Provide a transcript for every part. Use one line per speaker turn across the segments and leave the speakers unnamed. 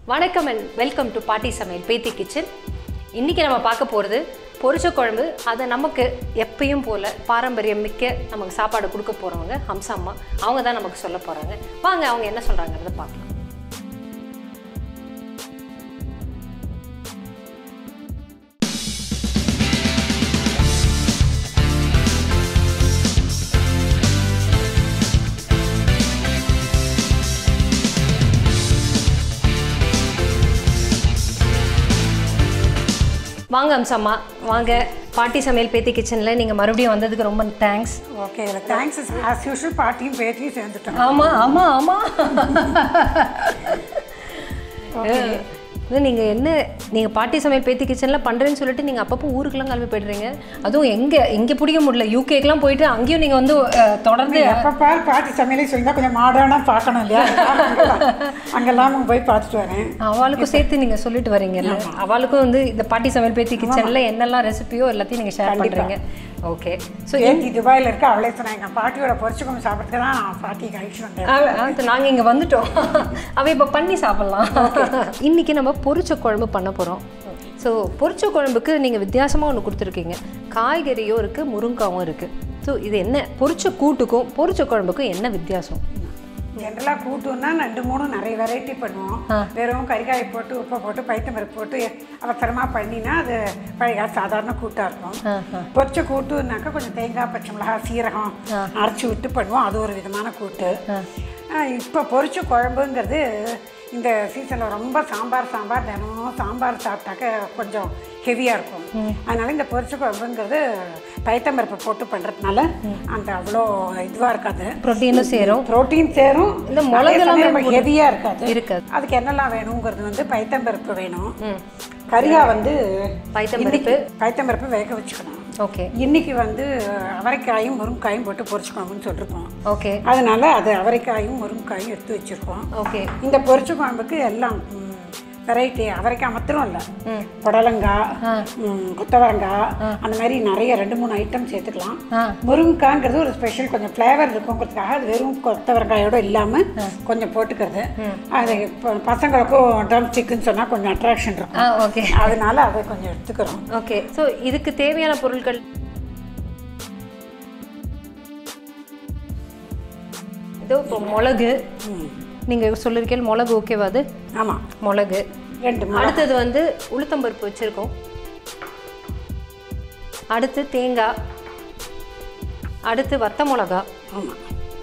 வணக்கம் and welcome to பாட்டி சமையல் பேத்தி கிச்சன் இன்றைக்கி நம்ம பார்க்க போகிறது பொரிச்ச குழம்பு அதை நமக்கு எப்பயும் போல் பாரம்பரியம் மிக்க நமக்கு சாப்பாடு கொடுக்க போகிறவங்க ஹம்சா அம்மா அவங்க தான் நமக்கு சொல்ல போகிறாங்க வாங்க அவங்க என்ன சொல்கிறாங்கிறத பார்க்கலாம் வாங்க ஹம்சம்மா வாங்க பாட்டி சமையல் பேத்தி கிச்சனில் நீங்கள் மறுபடியும் வந்ததுக்கு ரொம்ப தேங்க்ஸ்
ஓகே இதில் தேங்க்ஸ் ஆஸ் யூஷுவல் பாட்டியும் பேத்தியும் சேர்ந்துட்டோம்
ஆமாம் ஆமாம் ஆமாம் இது நீங்கள் என்ன நீங்கள் பாட்டி சமையல் பேத்தி கிச்சனில் பண்ணுறேன்னு சொல்லிட்டு நீங்கள் அப்பப்போ ஊருக்கெல்லாம் கிளம்பி போய்டுறீங்க அதுவும் எங்கே எங்கே பிடிக்க முடியல யூகேக்கெலாம் போயிட்டு அங்கேயும் நீங்கள் வந்து அஹ், தொடர்ந்து
எப்போ பாரு பாட்டி சமையலே சொல்லி கொஞ்சம் மாடர்னாக பார்க்கணும் இல்லையா அங்கெல்லாம் அவங்க போய் பார்த்துட்டு வரேன்
அவளுக்கும் சேர்த்து நீங்கள் சொல்லிட்டு வரீங்கல்ல அவளுக்கும் வந்து இந்த பாட்டி சமையல் பேத்தி கிச்சனில் என்னெல்லாம் ரெசிபியோ எல்லாத்தையும் நீங்கள் ஷேர் பண்ணுறீங்க ஓகே ஸோ
பேத்தி துபாயில் இருக்க அவளே சொன்னாங்க எங்கள் பாட்டியோட பொரிச்சுக்கம் சாப்பிட்றதுக்கு தான் பாட்டிக்கு அழிச்சு வந்தேன்
நாங்கள் இங்கே வந்துட்டோம் அவ இப்போ பண்ணி சாப்பிட்லாம் இன்னைக்கு நம்ம பொரிச்ச குழம்பு பண்ண போகிறோம் ஸோ பொரிச்ச குழம்புக்கு நீங்கள் வித்தியாசமாக ஒன்று கொடுத்துருக்கீங்க காய்கறியும் இருக்குது முருங்காவும் இருக்குது ஸோ இது என்ன பொரிச்ச கூட்டுக்கும் பொரிச்ச குழம்புக்கும் என்ன வித்தியாசம்
ஜென்ரலாக கூட்டுன்னா ரெண்டு மூணு நிறைய வெரைட்டி பண்ணுவோம் வெறும் கறிக்காய் போட்டு உப்பை போட்டு பைத்தம்பருப்பு போட்டு அவசரமாக பண்ணினா அது பழைய சாதாரண கூட்டாக இருக்கும் பொரிச்ச கூட்டுனாக்கா கொஞ்சம் தேங்காய் பச்சை மிளகாய் சீரகம் அரைச்சி விட்டு பண்ணுவோம் அது ஒரு விதமான கூட்டு இப்போ பொரிச்ச குழம்புங்கிறது இந்த சீசனில் ரொம்ப சாம்பார் சாம்பார் தினமும் சாம்பார் சாப்பிட்டாக்க கொஞ்சம் ஹெவியாக இருக்கும் அதனால இந்த பொரிச்ச குழம்புங்கிறது பைத்தம்பருப்பு போட்டு பண்ணுறதுனால அந்த அவ்வளோ இதுவாக இருக்காது
ப்ரோட்டீனும் சேரும்
புரோட்டீன் சேரும்
இந்த மிளகுலாம்
ரொம்ப ஹெவியாக இருக்காது
இருக்காது.
அதுக்கு என்னெல்லாம் வேணுங்கிறது வந்து பைத்தம்பருப்பு வேணும் கரியா வந்து
பைத்தம்பருப்பு.
இன்னைக்கு பைத்தம்பருப்பு வேக வச்சுக்கணும்
ஓகே
இன்னைக்கு வந்து அவரைக்காயும் முருங்காயும் போட்டு பொரிச்சுக்கணும்னு சொல்லியிருக்கோம்
ஓகே
அதனால அது அவரைக்காயும் முருங்காயும் எடுத்து வச்சுருக்கோம்
ஓகே
இந்த பொரிச்ச குழம்புக்கு எல்லாம் வெரைட்டி அவரைக்காய் மாத்திரம் இல்லை புடலங்காய் ம், கொத்தவரங்காய் அந்த மாதிரி நிறைய ரெண்டு மூணு ஐட்டம் சேர்த்துக்கலாம்
ஆ.
முருங்கைக்காங்கிறது ஒரு ஸ்பெஷல் கொஞ்சம் ஃப்ளேவர் இருக்குங்கிறதுக்காக அது வெறும் கொத்தவரங்காயோட இல்லாமல் கொஞ்சம் போட்டுக்கிறது அது இப்போ பசங்களுக்கும் ட்ரம் ஸ்டிக்குன்னு சொன்னால் கொஞ்சம் அட்ராக்ஷன் இருக்கும்
ஆ ஓகே
அதனால அதை கொஞ்சம் எடுத்துக்கிறோம்
ஓகே ஸோ இதுக்கு தேவையான பொருட்கள் இதோ இப்போ மிளகு நீங்கள் சொல்லியிருக்கீங்க மிளகு ஓகேவா அது
ஆமாம்
மிளகு
ரெண்டு மூணு
அடுத்தது வந்து உளுத்தம்பருப்பு வச்சுருக்கோம் அடுத்து தேங்காய் அடுத்து வத்த மிளகா
ஆமாம்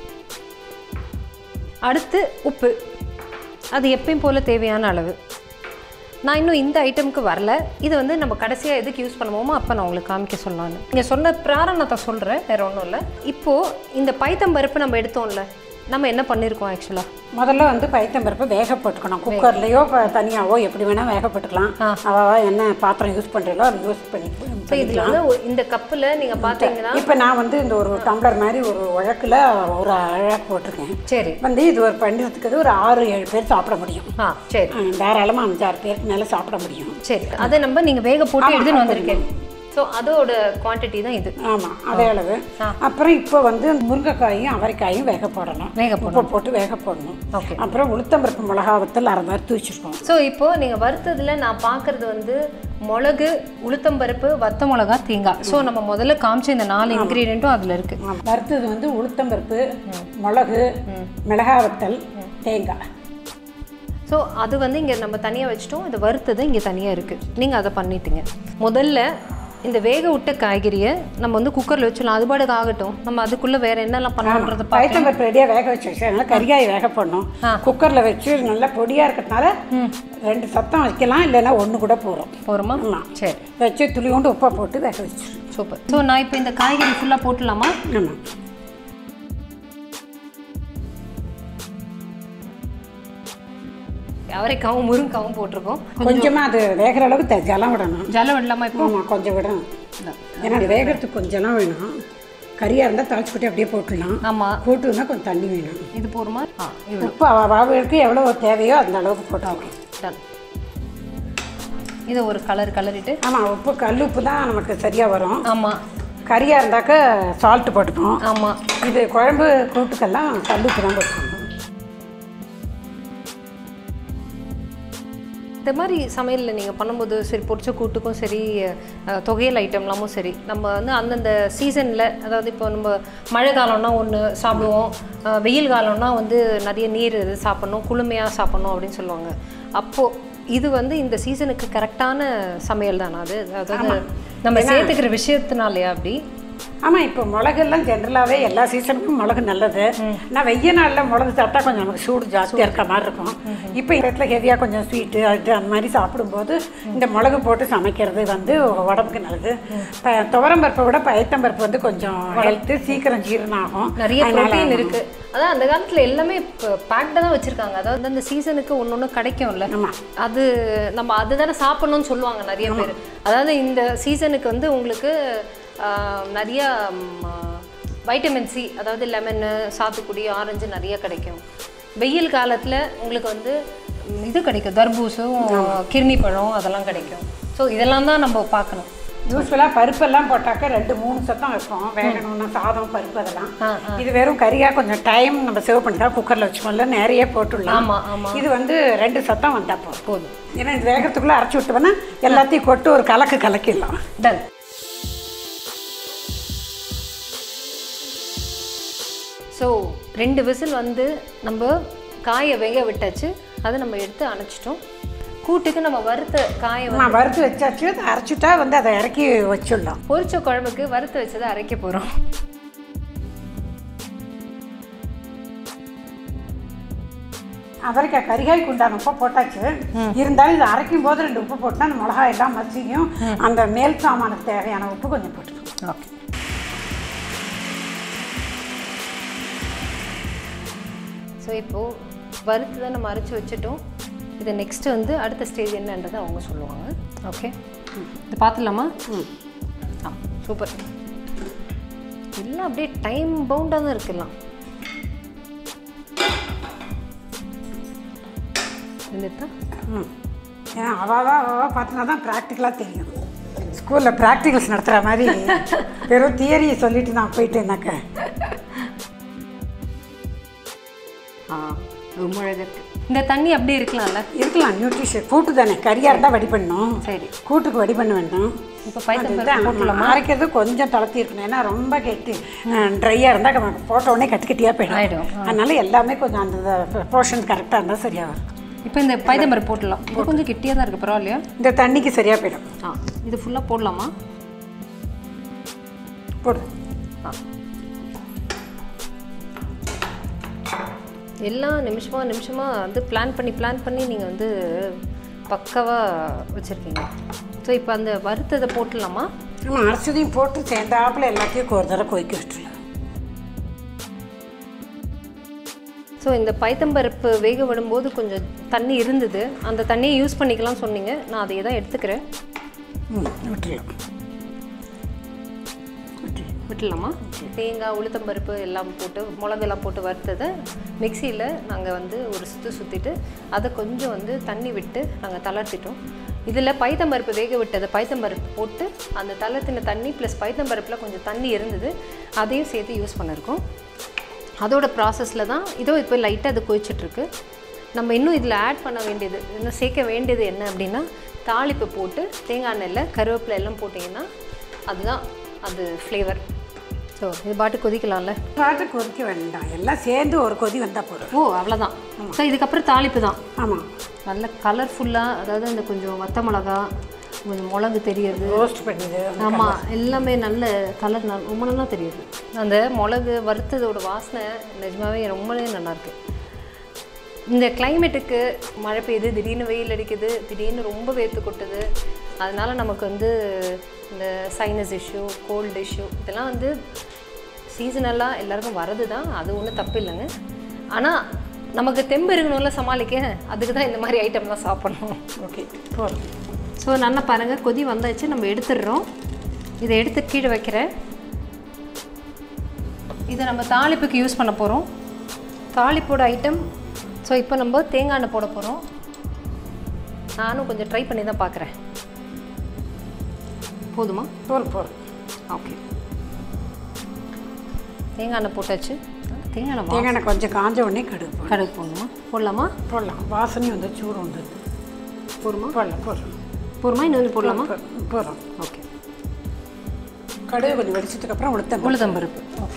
அடுத்து உப்பு அது எப்பயும் போல் தேவையான அளவு நான் இன்னும் இந்த ஐட்டமுக்கு வரல இது வந்து நம்ம கடைசியாக எதுக்கு யூஸ் பண்ணுவோமோ அப்போ நான் உங்களுக்கு காமிக்க சொல்லலான்னு நீங்கள் சொன்ன பிராரணத்தை சொல்கிறேன் வேறு ஒன்றும் இல்லை இப்போது இந்த பைத்தம்பருப்பு நம்ம எடுத்தோம்ல நம்ம என்ன பண்ணியிருக்கோம் ஆக்சுவலாக
முதல்ல வந்து பைத்தம்பருப்பு வேக போட்டுக்கணும் குக்கர்லேயோ இப்போ தனியாவோ எப்படி வேணால் வேக போட்டுக்கலாம் அவள் என்ன பாத்திரம் யூஸ் பண்ணுறீங்களோ அதை யூஸ் பண்ணி
இப்போ இதில் வந்து ஒரு- இந்த கப்பில் நீங்கள் பார்த்தீங்கன்னா
இப்போ நான் வந்து இந்த ஒரு டம்ளர் மாதிரி ஒரு உழக்கில் ஒரு அழகு போட்டிருக்கேன்
சரி
வந்து இது ஒரு பண்ணுறதுக்கு ஒரு ஆறு ஏழு பேர் சாப்பிட முடியும்
ஆ சரி
அஹ் தாராளமாக அஞ்சாறு பேருக்கு மேலே சாப்பிட முடியும்
சரி அதை நம்ம நீங்கள் வேக போட்டு எடுத்துன்னு வந்திருக்கேன் ஸோ அதோட குவான்டிட்டி தான் இது
ஆமாம் அதே அளவு அப்புறம் இப்போ வந்து முருங்கைக்காயும் அவரைக்காயும் வேக போடணும்
வேக
உப்பு போட்டு வேக போடணும்
ஓகே
அப்புறம் உளுத்தம்பருப்பு மிளகா வத்தல் அரை வறுத்து வச்சுருக்கோம்
ஸோ இப்போ நீங்கள் வறுத்ததில் நான் பார்க்குறது வந்து மிளகு உளுத்தம்பருப்பு வத்த மிளகா தேங்காய் ஸோ நம்ம முதல்ல காமிச்ச இந்த நாலு இன்க்ரீடியண்ட்டும் அதில் இருக்குது
வறுத்தது வந்து உளுத்தம்பருப்பு மிளகு மிளகா வத்தல் தேங்காய்
ஸோ அது வந்து இங்கே நம்ம தனியாக வச்சுட்டோம் இது வறுத்தது இங்கே தனியாக இருக்குது நீங்கள் அதை பண்ணிட்டீங்க முதல்ல இந்த வேக விட்ட காய்கறியை நம்ம வந்து குக்கரில் வச்சிடலாம் அது பாட்டுக்கு ஆகட்டும் நம்ம அதுக்குள்ளே வேறு என்னெல்லாம் பண்ணணுன்றதை பார்க்கலாம்
பைத்தம்பருப்பு ரெடியாக வேக வச்சு வச்சு அதனால கறிகாய் வேக போடணும் குக்கரில் வச்சு நல்லா பொடியாக இருக்கிறதுனால ரெண்டு சத்தம் வைக்கலாம் இல்லைன்னா ஒன்று கூட போகிறோம்
போகிறோமா
ஆமாம்
சரி
வச்சு துளியோண்டு உப்பை போட்டு வேக வச்சு
சூப்பர் ஸோ நான் இப்போ இந்த காய்கறி ஃபுல்லாக போட்டுடலாமா
ஆமாம்
அவரைக்காவும் முருங்காவும் போட்டிருக்கோம்
கொஞ்சமாக அது வேகிற அளவுக்கு த- ஜலம் விடணும்
ஜலம் விடலாமா இப்போ
ஆமாம் கொஞ்சம் விடணும் ஏன்னா அது வேகிறதுக்கு கொஞ்சம் ஜலம் வேணும் கறியாக இருந்தால் தாளிச்சு போட்டு அப்படியே போட்டுடலாம்
ஆமாம்
போட்டுன்னா கொஞ்சம் தண்ணி வேணும்
இது போருமா ஆ இவ்வளோ
உப்பு அவ வாவுகளுக்கு எவ்வளோ தேவையோ அந்த அளவுக்கு போட்டாங்க
டன் இதை ஒரு கலர் கலரிட்டு
ஆமாம் உப்பு கல் உப்பு தான் நமக்கு சரியாக வரும்
ஆமாம்
கறியாக இருந்தாக்க சால்ட் போட்டுப்போம்
ஆமாம்
இது குழம்பு கூட்டுக்கெல்லாம் கல் உப்பு தான் போட்டுக்கணும்
இந்த மாதிரி சமையலில் நீங்கள் பண்ணும்போது சரி பொரிச்ச கூட்டுக்கும் சரி அஹ், தொகையல் ஐட்டம்லாமும் சரி நம்ம வந்து அந்தந்த சீசனில் அதாவது இப்போ நம்ம மழை காலம்னா ஒன்று சாப்பிடுவோம் அஹ், வெயில் காலம்னா வந்து நிறைய நீர் இது சாப்பிட்ணும் குளுமையாக சாப்பிட்ணும் அப்படின்னு சொல்லுவாங்க அப்போது இது வந்து இந்த சீசனுக்கு கரெக்டான சமையல் தானே அது அதாவது நம்ம சேர்த்துக்கிற விஷயத்தினாலயா அப்படி
ஆமாம் இப்போ மிளகெல்லாம் ஜென்ரலாகவே எல்லா சீசனுக்கும் மிளகு நல்லது ஆனால் வெய்ய நாளில் மிளகு சாப்பிட்டா கொஞ்சம் நமக்கு சூடு ஜாஸ்தியாக இருக்க மாதிரி இருக்கும் இப்போ இந்த இடத்துல ஹெவியாக கொஞ்சம் ஸ்வீட்டு அது அந்த மாதிரி சாப்பிடும்போது இந்த மிளகு போட்டு சமைக்கிறது வந்து உடம்புக்கு நல்லது ப துவரம்பருப்பை விட பயத்தம்பருப்பு வந்து கொஞ்சம் ஹெல்த்து சீக்கிரம் ஜீரணம் ஆகும்
நிறைய
அதனால
ப்ரோட்டீன் இருக்கு அதான் அந்த காலத்துல எல்லாமே பேக்டாக தான் வச்சிருக்காங்க அதாவது அந்த சீசனுக்கு ஒன்று ஒன்று கிடைக்கும்ல
ஆமா.
அது நம்ம அதுதானே சாப்பிடணும்னு சொல்லுவாங்க நிறைய பேர் அதாவது இந்த சீசனுக்கு வந்து உங்களுக்கு ஆஹ், நிறைய வைட்டமின் சி அதாவது லெமனு சாத்துக்குடி ஆரஞ்சு நிறைய கிடைக்கும் வெயில் காலத்துல உங்களுக்கு வந்து ம், இது கிடைக்கும் தர்பூசும் கிர்னி பழம் அதெல்லாம் கிடைக்கும் ஸோ இதெல்லாம் தான் நம்ம பார்க்கணும்
யூஸ்வலாக பருப்பெல்லாம் போட்டாக்க ரெண்டு மூணு சத்தம் வைப்போம் வேகணும்னா சாதம் பருப்பு அதெல்லாம்
ஆ,
இது வெறும் கறியாக கொஞ்சம் டைம் நம்ம சேவ் பண்ணி தான் குக்கரில் வச்சுக்கோம்ல நிறைய போட்டுடலாம்
ஆமா ஆமா
இது வந்து ரெண்டு சத்தம் வந்தா போதும்
போதும்
ஏன்னா இது வேகத்துக்குள்ளே அரைச்சி விட்டோம்னா எல்லாத்தையும் கொட்டு ஒரு கலக்கு கலக்கிடலாம்
டன் ஸோ ரெண்டு விசில் வந்து நம்ம காயை வேக விட்டாச்சு அதை நம்ம எடுத்து அணைச்சிட்டோம் கூட்டுக்கு நம்ம வறுத்த காயை வந்து
நான் வறுத்து வச்சாச்சு அதை அரைச்சிட்டா வந்து அதை இறக்கி வச்சிடலாம்
பொரிச்ச குழம்புக்கு வறுத்து வச்சதை அரைக்க போகிறோம்
அவரைக்காய் கறிகாய்க்கு உண்டான உப்பு போட்டாச்சு இருந்தாலும் இது அரைக்கும் போது ரெண்டு உப்பு போட்டால் அந்த மிளகாய் எல்லாம் மசியும் அந்த மேல் சாமானுக்கு தேவையான உப்பு கொஞ்சம் போட்டுக்கணும்
ஓகே ஸோ இப்போது வறுத்து தான் நம்ம அரைச்சி வச்சுட்டோம் இது நெக்ஸ்ட் வந்து அடுத்த ஸ்டேஜ் என்னன்றதை அவங்க சொல்லுவாங்க ஓகே இது பார்த்துலாமா
ம்
ஆ சூப்பர் எல்லாம் அப்படியே டைம் பவுண்டாக தான் இருக்கலாம் இருந்துட்டா
ம் ஏன்னா அவாவா அவாவா பார்த்தினா தான் ப்ராக்டிக்கலாக தெரியும் ஸ்கூலில் ப்ராக்டிகல்ஸ் நடத்துகிற மாதிரி வெறும் தியரியை சொல்லிட்டு நான் போயிட்டு இருந்தாக்க
ஆ ரொம்ப அழகாக இருக்கு இந்த தண்ணி அப்படியே இருக்கலாம்ல
இருக்கலாம் நியூட்ரிஷன் கூட்டு தானே கறியாக இருந்தால் வடி பண்ணணும்
சரி
கூட்டுக்கு வடி பண்ண வேண்டாம்
இப்போ பைத்தம்
அதுதான் நம்ம அரைக்கிறது கொஞ்சம் தளர்த்தி இருக்கணும் ஏன்னா ரொம்ப கெட்டி ட்ரையாக இருந்தால் போட்ட உடனே கட்டி கட்டியாக போயிடும்
ஆயிடும்.
அதனால எல்லாமே கொஞ்சம் அந்த போர்ஷன் கரெக்டாக இருந்தால் சரியாக வரும்
இப்போ இந்த பைத்தம்பருப்பு போட்டுடலாம் இது கொஞ்சம் கெட்டியாக தான் இருக்குது பரவாயில்லையா
இந்த தண்ணிக்கு சரியாக போயிடும்
ஆ இது ஃபுல்லாக போடலாமா
போடு
ஆ எல்லா நிமிஷமாக நிமிஷமாக வந்து பிளான் பண்ணி பிளான் பண்ணி நீங்கள் வந்து பக்காவாக வச்சுருக்கீங்க ஸோ இப்போ அந்த வறுத்ததை போட்டுடலாமா
நம்ம அரைச்சதையும் போட்டு சேர்ந்தாப்புல எல்லாத்தையும் ஒரு தடவை கொதிக்க விட்டுருலாம்
ஸோ இந்த பைத்தம்பருப்பு வேக விடும்போது கொஞ்சம் தண்ணி இருந்தது அந்த தண்ணியை யூஸ் பண்ணிக்கலாம் சொன்னீங்க நான் அதையே தான் எடுத்துக்கிறேன்
ம் விட்டுடலாம் விட்டு
விட்டுலாமா தேங்காய் உளுத்தம்பருப்பு எல்லாம் போட்டு மிளகெல்லாம் போட்டு வறுத்ததை மிக்சியில் நாங்கள் வந்து ஒரு சுற்று சுற்றிட்டு அதை கொஞ்சம் வந்து தண்ணி விட்டு நாங்கள் தளர்த்திட்டோம் இதில் பைத்தம்பருப்பு வேக விட்டதை பைத்தம்பருப்பு போட்டு அந்த தளர்த்தின தண்ணி ப்ளஸ் பைத்தம்பருப்பில் கொஞ்சம் தண்ணி இருந்தது அதையும் சேர்த்து யூஸ் பண்ணியிருக்கோம் அதோட ப்ராசஸில் தான் இதோ இப்போ லைட்டாக அது கொதிச்சிட்ருக்கு நம்ம இன்னும் இதில் ஆட் பண்ண வேண்டியது இன்னும் சேர்க்க வேண்டியது என்ன அப்படின்னா தாளிப்பு போட்டு தேங்காய் எண்ணெயில் கருவேப்பிலை எல்லாம் போட்டிங்கன்னா அதுதான் அது ஃப்ளேவர் ஸோ இது பாட்டு கொதிக்கலாம்ல
பாட்டு கொதிக்க வேண்டாம் எல்லாம் சேர்ந்து ஒரு கொதி வந்தால் போதும்
ஓ அவ்வளோதான் ஸோ இதுக்கப்புறம் தாளிப்பு தான்
ஆமாம்
நல்ல கலர்ஃபுல்லாக அதாவது அந்த கொஞ்சம் வத்த மிளகா கொஞ்சம் மிளகு தெரியுது
ரோஸ்ட் பண்ணுது
ஆமாம் எல்லாமே நல்ல கலர் நல் ரொம்ப நல்லா தெரியுது அந்த மிளகு வறுத்ததோட வாசனை நிஜமாவே ரொம்பவே நல்லாயிருக்கு இந்த கிளைமேட்டுக்கு மழை பெய்யுது திடீர்னு வெயில் அடிக்குது திடீர்னு ரொம்ப வேர்த்து கொட்டுது அதனால நமக்கு வந்து இந்த சைனஸ் இஷ்யூ கோல்டு இஷ்யூ இதெல்லாம் வந்து சீசனலாக எல்லாருக்கும் வரது தான் அது ஒன்றும் தப்பு இல்லைங்க ஆனால் நமக்கு தெம்பு இருக்கணும்ல சமாளிக்க அதுக்கு தான் இந்த மாதிரி ஐட்டம்லாம் சாப்பிடணும்
ஓகே போதும்
ஸோ நல்லா பாருங்கள் கொதி வந்தாச்சு நம்ம எடுத்துடுறோம் இதை எடுத்து கீழே வைக்கிறேன் இதை நம்ம தாளிப்புக்கு யூஸ் பண்ண போகிறோம் தாளிப்போட ஐட்டம் ஸோ இப்போ நம்ம தேங்காய் எண்ணெய் போட போகிறோம் நானும் கொஞ்சம் ட்ரை பண்ணி தான் பார்க்குறேன் போதுமா
போதும் போதும்
ஓகே தேங்காய் எண்ணெய் போட்டாச்சு தேங்காய் எண்ணெய் வா-
தேங்காய் எண்ணெய் கொஞ்சம் காஞ்ச உடனே கடுகு போடும்
கடுகு போடணுமா போடலாமா
போடலாம் வாசனையும் வந்து சூடு வந்துடுது
போருமா
போடலாம் போடுறோம்
போருமா இன்னொன்று போடலாமா
போடுறோம்
ஓகே
கடுகு கொஞ்சம் வெடிச்சதுக்கப்புறம் உளுத்தம்
உளுத்தம்பருப்பு ஓகே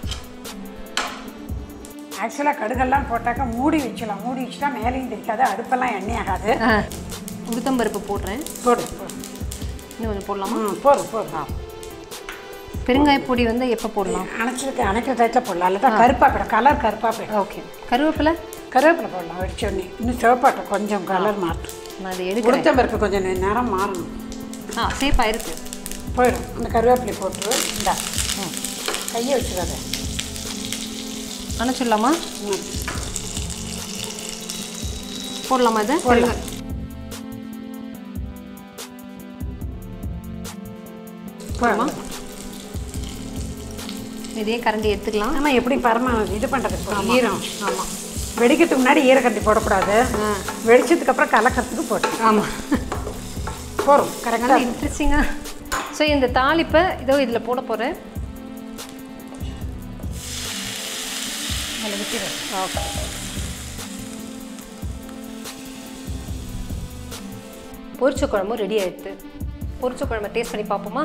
ஆக்சுவலாக கடுகெல்லாம் போட்டாக்கா மூடி வச்சிடலாம் மூடி வச்சுட்டா மேலேயும் தெரிக்காது அடுப்பெல்லாம் எண்ணெய் ஆகாது
ஆ உளுத்தம்பருப்பு போடுறேன்
போடு போடு
இன்னும் கொஞ்சம் போடலாமா
ம் போதும் போதும்
பெருங்காய பொடி வந்து எப்போ போடலாம்
அணைச்சிருக்கு அணைக்கிற டயத்தில் போடலாம் இல்லாட்டா கருப்பாக போயிடும் கலர் கருப்பாக போயிடும்
ஓகே கருவேப்பிலை
கருவேப்பிலை போடலாம் வெடிச்ச உடனே இன்னும் சிவப்பாட்டம் கொஞ்சம் கலர் மாற்றும்
நான் அதை எடுக்கிறேன்
உளுத்தம் பருப்பு கொஞ்சம் நே- நேரம் மாறணும்
ஆ சேஃபாக இருக்கு
போயிடும் அந்த கருவேப்பிலை போட்டு இந்தா ம் கையை வச்சுக்காத
அணைச்சிடலாமா
ம்
போடலாமா இது
போடலாம்.
போடலாமா இதே கரண்டி எடுத்துக்கலாம்
ஆனால் எப்படி பரம இது பண்ணுறதுக்கு ஈரம் ஆமாம் வெடிக்கிறதுக்கு முன்னாடி ஈரக்கண்டி போடக்கூடாது வெடிச்சதுக்கு அப்புறம் கலக்கிறதுக்கு போட்டு
ஆமாம்
போகிறோம்
நல்லா
கரெக்டாக
இன்ட்ரெஸ்டிங்காக ஸோ இந்த தாளிப்பை இதோ இதில் போட போகிறேன்
அதில் விட்டுடு
ஓகே பொரிச்ச குழம்பும் ரெடி ஆயிடுது பொரிச்ச குழம்பு டேஸ்ட் பண்ணி பார்ப்போமா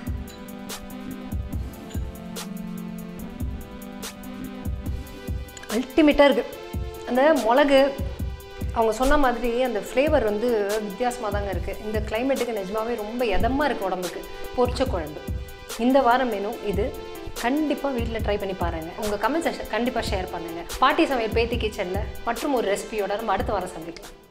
அல்டிமேட்டாக இருக்குது அந்த மிளகு அவங்க சொன்ன மாதிரி அந்த ஃப்ளேவர் வந்து வித்தியாசமாக தாங்க இருக்குது இந்த கிளைமேட்டுக்கு நிஜமாவே ரொம்ப எதமாக இருக்குது உடம்புக்கு பொரிச்ச குழம்பு இந்த வாரம் மெனு இது கண்டிப்பாக வீட்டில் ட்ரை பண்ணி பாருங்கள் உங்கள் கமெண்ட்ஸை கண்டிப்பாக ஷேர் பண்ணுங்கள் பாட்டி சமையல் பேத்தி கிச்சனில் மற்றும் ஒரு ரெசிபியோட நம்ம அடுத்த வாரம் சந்திக்கலாம்